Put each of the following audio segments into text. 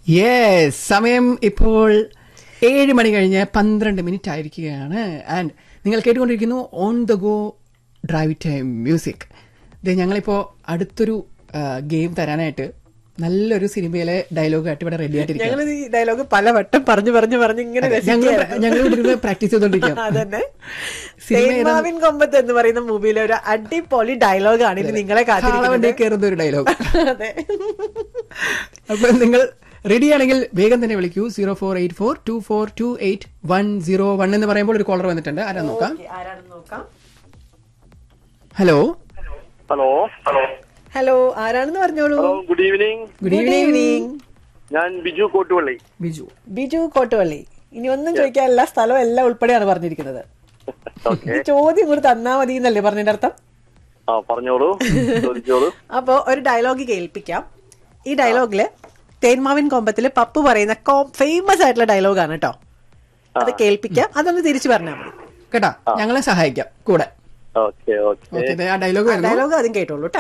Yes സമയം ഇപ്പോൾ ഏഴ് മണി കഴിഞ്ഞ് പന്ത്രണ്ട് മിനിറ്റ് ആയിരിക്കുകയാണ് ആൻഡ് നിങ്ങൾ കേട്ടുകൊണ്ടിരിക്കുന്നു on the go drive time music ഇത് ഞങ്ങളിപ്പോൾ അടുത്തൊരു ഗെയിം തരാനായിട്ട് നല്ലൊരു സിനിമയിലെ ഡയലോഗായിട്ട് ഇവിടെ റെഡി ആയിട്ടിരിക്കുകയാണ് ഞങ്ങൾ ഈ ഡയലോഗ് പലവട്ടം പറഞ്ഞു പറഞ്ഞു പറഞ്ഞു ഇങ്ങനെ ഞങ്ങൾ രസിക്കുകയായിരുന്നു. ഞങ്ങൾ ഇവിടെ പ്രാക്ടീസ് ചെയ്തോണ്ടിരിക്കുകയാണ് അതന്നെ സിനിമ ഏതാ? തേന്മാവിൻ കൊമ്പത്ത് എന്ന് പറയുന്ന മൂവിയിലെ ഒരു അടിപൊളി ഡയലോഗാണ് ഇനി നിങ്ങളെ കാളവണ്ടി കാത്തിരിക്കുന്നത് കയറുന്ന ഒരു ഡയലോഗ് അതെ അപ്പൊ നിങ്ങൾ റെഡി ആണെങ്കിൽ വേഗം തന്നെ വിളിക്കൂ zero four eight four two four two eight one zero one എന്ന് പറയുമ്പോൾ ഒരു കോളർ വന്നിട്ടുണ്ട് ആരാ നോക്കാം ഓക്കേ, ആരാണെന്ന് നോക്കാം ഹലോ ഹലോ ഹലോ ഹലോ ആരാണെന്ന് പറഞ്ഞോളൂ hello good evening good evening ഞാൻ ബിജു കോട്ടുപള്ളി ബിജു ബിജു കോട്ടുവള്ളി ഇനി ഒന്നും ചോദിക്കാനില്ല സ്ഥലം എല്ലാം ഉൾപ്പെടെയാണ് പറഞ്ഞിരിക്കുന്നത് ഓക്കെ ഈ ചോദ്യം കൂടി തന്നാ മതി എന്നല്ലേ പറഞ്ഞതിന്റെ അർത്ഥം ആ പറഞ്ഞോളൂ ചോദിച്ചോളൂ അപ്പോ ഒരു ഡയലോഗ് കേൾപ്പിക്കാം ഈ ഡയലോഗില് തേന്മാവിൻ കൊമ്പത്തില് പപ്പു പറയുന്ന ഫേമസ് ആയിട്ടുള്ള ഡയലോഗാണ് കേട്ടോ അത് കേൾപ്പിക്കാം അതൊന്ന് തിരിച്ചു പറഞ്ഞാൽ മതി കേട്ടാ ഞങ്ങളെ സഹായിക്കാം കൂടെ ഓക്കെ ഓക്കെ ഓക്കെ ആ ഡയലോഗ് വരുന്നു ഡയലോഗ് ആദ്യം കേട്ടോളൂ കേട്ടോ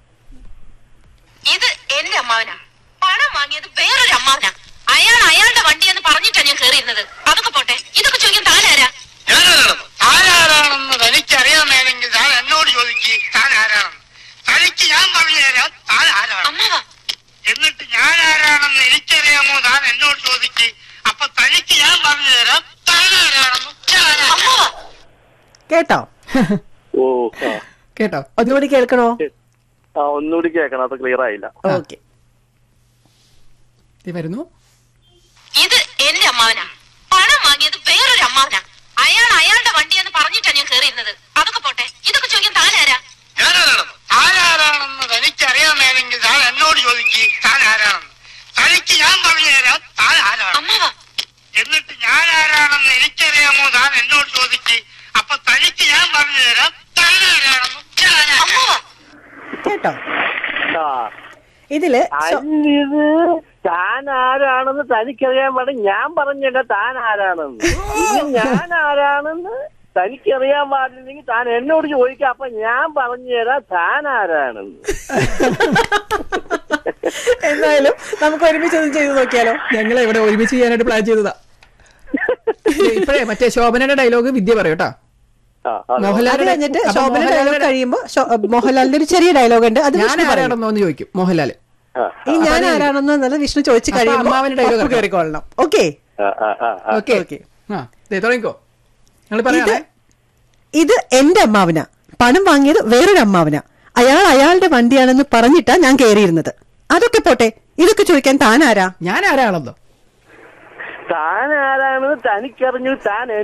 ഇത് എന്റെ അമ്മാവനാ പണം വാങ്ങിയത് വേറൊരു അമ്മാവനാ അയാൾ അയാളുടെ വണ്ടിയെന്ന് പറഞ്ഞിട്ടാ ഞാൻ കേറിയിരുന്നത് അതൊക്കെ പോട്ടെ ഇതൊക്കെ ചോദിക്കാൻ താനാരാ ഞാനാരാണെന്ന് ആരാരാണെന്ന് തനിക്കറിയാമേലെങ്കിൽ താൻ എന്നോട് ചോദിക്ക് താൻ ആരാണെന്ന് തനിക്ക് ഞാൻ പറഞ്ഞു തരാം താൻ ആരാണ് അമ്മാവാ എന്നിട്ട് ഞാൻ ആരാണെന്ന് എനിക്കറിയാമോ താൻ എന്നോട് ചോദിക്ക് അപ്പൊ തനിക്ക് ഞാൻ പറഞ്ഞു തരാം താൻ ആരാണെന്ന് ഞാൻ ആരാ- അമ്മാവാ കേട്ടോ ഓ ആ. കേട്ടോ ഒന്നുകൂടി കേൾക്കണോ ആ ഒന്നുകൂടി കേൾക്കണം അത് ക്ലിയർ ആയില്ല ഓക്കെ ഇത് വരുന്നു ഇത് എന്റെ അമ്മാവനാ പണം വാങ്ങിയത് വേറൊരു അമ്മാവനാ അയാൾ അയാളുടെ വണ്ടിയെന്ന് പറഞ്ഞിട്ടാ ഞാൻ കേറിയിരുന്നത് അതൊക്കെ പോട്ടെ ഇതൊക്കെ ചോദിക്കാൻ താനാരാ ഞാനാരാണെന്ന് ആരാരാണെന്ന് തനിക്കറിയാമേലെങ്കിൽ താൻ എന്നോട് ചോദിക്ക് താൻ ആരാണെന്ന് തനിക്ക് ഞാൻ പറഞ്ഞു തരാം താൻ ആരാണ് അമ്മാവാ എന്നിട്ട് ഞാൻ ആരാണെന്ന് എനിക്കറിയാമോ താൻ എന്നോട് ചോദിക്ക് അപ്പൊ തനിക്ക് ഞാൻ പറഞ്ഞു തരാം താൻ ആരാണെന്ന് ഞാൻ ആരാ- അമ്മാവാ കേട്ടോ ആ ഇതില് ശോ- അല്ലിത് താൻ ആരാണെന്ന് തനിക്കറിയാൻ പാടില്ല ഞാൻ പറഞ്ഞില്ല താൻ ആരാണെന്ന് ഇനി ഞാൻ ആരാണെന്ന് തനിക്കറിയാൻ പാടില്ലെങ്കിൽ താൻ എന്നോട് ചോദിക്കാം അപ്പൊ ഞാൻ പറഞ്ഞു തരാം താൻ ആരാണെന്ന് എന്തായാലും നമുക്ക് ഒരുമിച്ച് ഒന്ന് ചെയ്ത് നോക്കിയാലോ ഞങ്ങളെ ഇവിടെ ഒരുമിച്ച് ചെയ്യാനായിട്ട് പ്ലാൻ ചെയ്തതാ ഇപ്പഴേ മറ്റേ ശോഭനയുടെ ഡയലോഗ് വിദ്യ പറയൂ കേട്ടോ ആ, ആ. അത് മോഹൻലാലിന്റെ കഴിഞ്ഞിട്ട് അപ്പൊ ശോഭന ഡയലോഗ് മോഹൻലാലിന്റെ- കഴിയുമ്പോ ശോ- മോഹൻലാലിന്റെ ഒരു ചെറിയ ഡയലോഗ് ഉണ്ട് അത് ഞാൻ വിഷ്ണു പറയും. ആരാണെന്നോ എന്ന് ചോദിക്കും മോഹൻലാല് ആ, ഈ ഞാൻ ആരാണെന്ന് എന്നുള്ളത് വിഷ്ണു ചോദിച്ചു അപ്പൊ കഴിയുമ്പോൾ അമ്മാവന്റെ dialogue ഒപ്പ് ഇറക്കാം. കയറിക്കൊള്ളണം ഓക്കെ ആ, ആ, ആ, ആ. Okay okay. ആ ദേ തുടങ്ങിക്കോ നിങ്ങൾ പറയാണേ ഇത് എന്റെ അമ്മാവനാ പണം വാങ്ങിയത് വേറൊരു അമ്മാവനാ അയാൾ അയാളുടെ വണ്ടിയാണെന്ന് പറഞ്ഞിട്ടാ ഞാൻ കയറിയിരുന്നത് അതൊക്കെ പോട്ടെ ഇതൊക്കെ ചോദിക്കാൻ താൻ ആരാ ഞാൻ ആരാണെന്നോ താൻ ആരാണെന്ന് തനിക്കറിഞ്ഞു താൻ